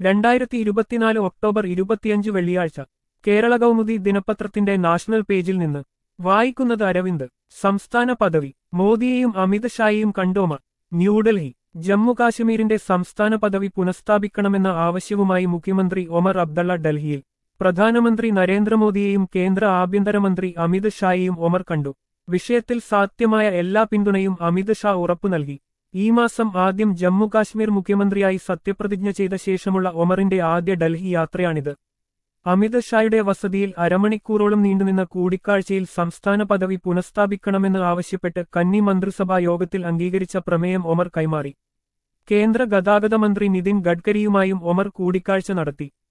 രണ്ടായിരത്തി ഇരുപത്തിനാല് ഒക്ടോബർ ഇരുപത്തിയഞ്ച് വെള്ളിയാഴ്ച കേരള കൗമുദി ദിനപത്രത്തിന്റെ നാഷണൽ പേജിൽ നിന്ന് വായിക്കുന്നത് അരവിന്ദ് സംസ്ഥാന പദവി മോദിയെയും അമിത് ഷായെയും കണ്ടോമർ ന്യൂഡൽഹി ജമ്മുകാശ്മീരിന്റെ സംസ്ഥാന പദവി പുനഃസ്ഥാപിക്കണമെന്ന ആവശ്യവുമായി മുഖ്യമന്ത്രി ഒമർ അബ്ദള്ള ഡൽഹിയിൽ പ്രധാനമന്ത്രി നരേന്ദ്രമോദിയെയും കേന്ദ്ര ആഭ്യന്തരമന്ത്രി അമിത് ഷായെയും ഒമർ കണ്ടു വിഷയത്തിൽ സാധ്യമായ എല്ലാ പിന്തുണയും അമിത് ഷാ ഉറപ്പു നൽകി ഈ മാസം ആദ്യം ജമ്മുകാശ്മീർ മുഖ്യമന്ത്രിയായി സത്യപ്രതിജ്ഞ ചെയ്ത ശേഷമുള്ള ഒമറിന്റെ ആദ്യ ഡൽഹി യാത്രയാണിത് അമിത് ഷായുടെ വസതിയിൽ അരമണിക്കൂറോളം നീണ്ടുനിന്ന കൂടിക്കാഴ്ചയിൽ സംസ്ഥാന പദവി പുനഃസ്ഥാപിക്കണമെന്ന് ആവശ്യപ്പെട്ട് കന്നി മന്ത്രിസഭാ യോഗത്തിൽ അംഗീകരിച്ച പ്രമേയം ഒമർ കൈമാറി കേന്ദ്ര ഗതാഗത മന്ത്രി നിതിൻ ഗഡ്കരിയുമായും ഒമർ കൂടിക്കാഴ്ച നടത്തി